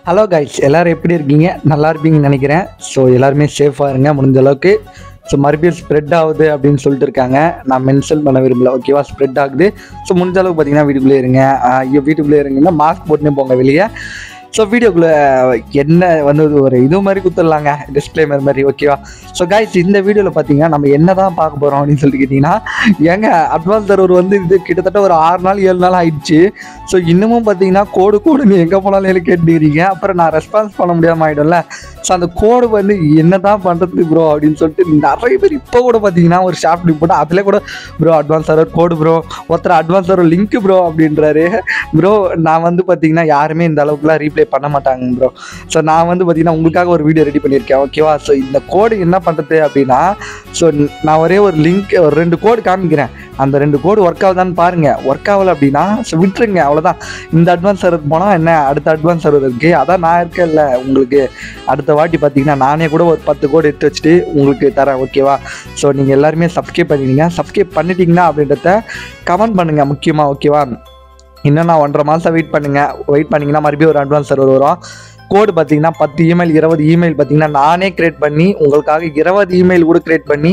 hello guys எல்லாரும் எப்படி இருக்கீங்க நல்லா இருப்பீங்கன்னு நினைக்கிறேன் ஸோ எல்லாருமே சேஃபாக இருங்க முடிஞ்ச அளவுக்கு ஸோ மறுபடியும் ஸ்ப்ரெட் ஆகுது அப்படின்னு சொல்லிட்டு இருக்காங்க நான் மென்ஷன் பண்ண விரும்பல ஓகேவா ஸ்ப்ரெட் ஆகுது ஸோ முடிஞ்ச அளவுக்கு பார்த்தீங்கன்னா வீட்டுக்குள்ளே இருங்க ஆஹ் ஐயோ வீட்டுக்குள்ளே இருங்கன்னா மாஸ்க் போட்டுன்னு போங்க வெளியே ஸோ வீடியோக்குள்ளே என்ன வந்து ஒரு இது மாதிரி குத்துடலாங்க டிஸ்க்ளைமர் மாதிரி ஓகேவா ஸோ கைஸ் இந்த வீடியோவில் பார்த்தீங்கன்னா நம்ம என்ன தான் பார்க்க போகிறோம் அப்படின்னு சொல்லிட்டு கேட்டிங்கன்னா ஏங்க அட்வான்ஸ் சர்வர் வந்து இது கிட்டத்தட்ட ஒரு ஆறு நாள் ஏழு நாள் ஆயிடுச்சு ஸோ இன்னமும் பார்த்தீங்கன்னா கோடு கோடுன்னு எங்கே போனாலும் எனக்கு கேட்டுக்கிறீங்க அப்புறம் நான் ரெஸ்பான்ஸ் பண்ண முடியாமல் ஆகிடும்ல ஸோ அந்த கோடு வந்து என்ன தான் பண்ணுறது ப்ரோ அப்படின்னு சொல்லிட்டு நிறைய பேர் இப்போ கூட பார்த்தீங்கன்னா ஒரு ஷார்ட் லிங்க் போட்டு அதில் கூட bro advance server code bro ஒருத்தர் அட்வான்ஸ் சர்வர் லிங்க் ப்ரோ அப்படின்றாரு ப்ரோ நான் வந்து பார்த்தீங்கன்னா யாருமே இந்த அளவுக்குலாம் ரீப்ளே பண்ண மாட்டாங்க ப்ரோ ஸோ நான் வந்து பார்த்தீங்கன்னா உங்களுக்காக ஒரு வீடியோ ரெடி பண்ணியிருக்கேன் ஓகேவா ஸோ இந்த கோடு என்ன பண்ணுறது அப்படின்னா ஸோ நான் ஒரே ஒரு லிங்க் ஒரு ரெண்டு கோடு காமிக்கிறேன் அந்த ரெண்டு கோடு ஒர்க் ஆகுதான்னு பாருங்க ஒர்க் ஆகலை அப்படின்னா ஸோ விட்டுருங்க அவ்வளோதான் இந்த அட்வான்ஸ் சர்வர் போனால் என்ன அடுத்த அட்வான்ஸ் சர்வர் இருக்குது அதான் நான் இருக்கேன்ல உங்களுக்கு அடுத்த வாட்டி பார்த்தீங்கன்னா நானே கூட ஒரு பத்து கோடு எடுத்து வச்சுட்டு உங்களுக்கு தரேன் ஓகேவா ஸோ நீங்கள் எல்லாருமே சப்ஸ்கிரைப் பண்ணிடுங்க சப்ஸ்கிரைப் பண்ணிட்டீங்கன்னா அப்படின்றத கமெண்ட் பண்ணுங்கள் முக்கியமாக ஓகேவா இன்னும் நான் ஒன்றரை மாதம் வெயிட் பண்ணுங்க வெயிட் பண்ணிங்கன்னா மறுபடியும் ஒரு அட்வான்ஸ் சர்வர் வரும் கோடு பார்த்தீங்கன்னா பத்து இமெயில் இருபது இமெயில் பார்த்தீங்கன்னா நானே கிரியேட் பண்ணி உங்களுக்காக இருபது இமெயில் கூட கிரியேட் பண்ணி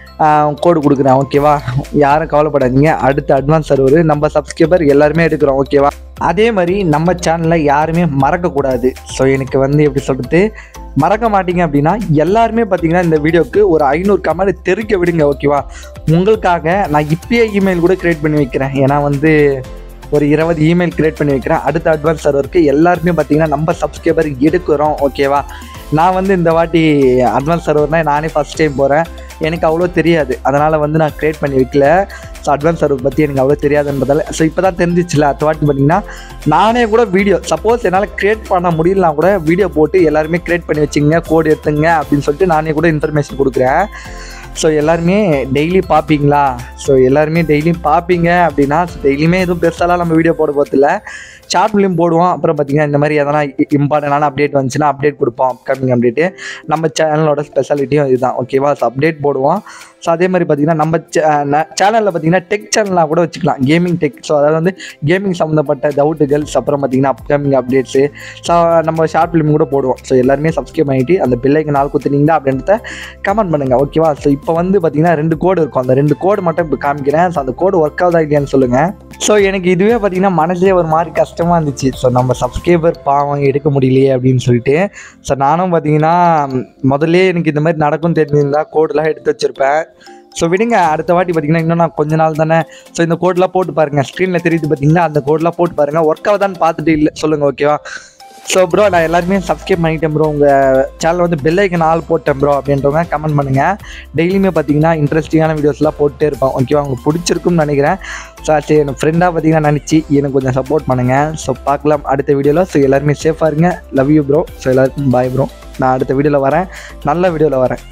கோடு கொடுக்குறேன் ஓகேவா யாரும் கவலைப்படாதீங்க அடுத்த அட்வான்ஸ் சர்வர் நம்ம சப்ஸ்கிரைபர் எல்லாருமே எடுக்கிறோம் ஓகேவா அதே மாதிரி நம்ம சேனலில் யாருமே மறக்கக்கூடாது ஸோ எனக்கு வந்து எப்படி சொல்கிறது மறக்க மாட்டீங்க அப்படின்னா எல்லாருமே பார்த்தீங்கன்னா இந்த வீடியோக்கு ஒரு ஐநூறு கமெண்ட் தெரிக்க விடுங்க ஓகேவா உங்களுக்காக நான் இப்பயே இமெயில் கூட கிரியேட் பண்ணி வைக்கிறேன் ஏன்னா வந்து ஒரு இருபது இமெயில் கிரியேட் பண்ணி வைக்கிறேன் அடுத்த அட்வான்ஸ் சர்வருக்கு எல்லாருமே பார்த்தீங்கன்னா நம்ம சப்ஸ்கிரைபர் எடுக்கிறோம் ஓகேவா நான் வந்து இந்த வாட்டி அட்வான்ஸ் சர்வர்னால் நானே ஃபஸ்ட் டைம் போகிறேன் எனக்கு அவ்வளோ தெரியாது அதனால் வந்து நான் க்ரியேட் பண்ணி வைக்கல ஸோ அட்வான்ஸ் சர்வர் பற்றி எனக்கு அவ்வளோ தெரியாதுன்றதால ஸோ இப்போ தான் தெரிஞ்சிச்சுல அடுத்த வாட்டி பார்த்தீங்கன்னா நானே கூட வீடியோ சப்போஸ் என்னால் க்ரியேட் பண்ண முடியலனா கூட வீடியோ போட்டு எல்லாருமே க்ரியேட் பண்ணி வச்சுங்க கோடு எடுத்துங்க அப்படின்னு சொல்லிட்டு நானே கூட இன்ஃபர்மேஷன் கொடுக்குறேன் ஸோ எல்லாருமே டெய்லி பார்ப்பீங்களா ஸோ எல்லாருமே டெய்லியும் பார்ப்பீங்க அப்படின்னா டெய்லியுமே எதுவும் பெருசாலாம் நம்ம வீடியோ போட போகிறதில்ல ஷார்ட் ஃபிலிம் போடுவோம் அப்புறம் பார்த்தீங்கன்னா இந்த மாதிரி எதனா இம்பார்ட்டண்டான அப்டேட் வந்துச்சுன்னா அப்டேட் கொடுப்போம் அப்கமிங் அப்டேட்டு நம்ம சேனலோட ஸ்பெஷாலிட்டியும் இதுதான் ஓகேவா ஸோ அப்டேட் போடுவோம் ஸோ அதே மாதிரி பார்த்தீங்கன்னா நம்ம சேனலில் பார்த்தீங்கன்னா டெக் சேனலாக கூட வச்சுக்கலாம் கேமிங் டெக் ஸோ அதாவது வந்து கேமிங் சம்மந்தப்பட்ட டவுட்டுகள்ஸ் அப்புறம் பார்த்தீங்கன்னா அப்கமிங் அப்டேட்ஸு ஸோ நம்ம ஷார்ட் ஃபிலிம் கூட போடுவோம் ஸோ எல்லாருமே சப்ஸ்கிரைப் பண்ணிட்டு அந்த பில்லைக்கு நாள் குத்துனீங்களா அப்படின்றத கமெண்ட் பண்ணுங்கள் ஓகேவா ஸோ இப்போ வந்து பார்த்தீங்கன்னா ரெண்டு கோடு இருக்கும் அந்த ரெண்டு கோடு மட்டும் இப்போ காமிக்கிறேன் ஸோ அந்த கோடு ஒர்க் ஆகுதா இல்லையான்னு சொல்லுங்கள் ஸோ எனக்கு இதுவே பார்த்தீங்கன்னா மனசுலேயே ஒரு மாதிரி கஷ்டமாக இருந்துச்சு ஸோ நம்ம சப்ஸ்கிரைபர் பாவம் எடுக்க முடியலையே அப்படின்னு சொல்லிட்டு ஸோ நானும் பார்த்தீங்கன்னா முதல்ல எனக்கு இந்த மாதிரி நடக்கும் தெரிஞ்சிருந்தா கோடெலாம் எடுத்து வச்சுருப்பேன் ஸோ விடுங்க அடுத்த வாட்டி பார்த்தீங்கன்னா இன்னும் நான் கொஞ்ச நாள் தானே ஸோ இந்த கோடெலாம் போட்டு பாருங்கள் ஸ்க்ரீனில் தெரியுது பார்த்தீங்கன்னா அந்த கோடெலாம் போட்டு பாருங்கள் ஒர்க் ஆகுதான்னு பார்த்துட்டு இல்லை சொல்லுங்கள் ஓகேவா ஸோ ப்ரோ நான் எல்லாருமே சப்ஸ்கிரைப் பண்ணிட்டேன் ப்ரோ உங்கள் சேனல் வந்து பெல் ஐக்கன் ஆள் போட்டேன் ப்ரோ அப்படின்றவங்க கமெண்ட் பண்ணுங்கள் டெய்லியுமே பார்த்தீங்கன்னா இன்ட்ரெஸ்டிங்கான வீடியோஸ்லாம் போட்டுட்டே இருப்போம் ஓகேவா உங்களுக்கு பிடிச்சிருக்கும்னு நினைக்கிறேன் ஸோ சரி எனக்கு ஃப்ரெண்டாக பார்த்தீங்கன்னா நினச்சி எனக்கு கொஞ்சம் சப்போர்ட் பண்ணுங்கள் ஸோ பார்க்கலாம் அடுத்த வீடியோவில் ஸோ எல்லாருமே சேஃபாக இருங்க லவ் யூ ப்ரோ ஸோ எல்லாருக்கும் பாய் ப்ரோ நான் அடுத்த வீடியோவில் வரேன் நல்ல வீடியோவில் வரேன்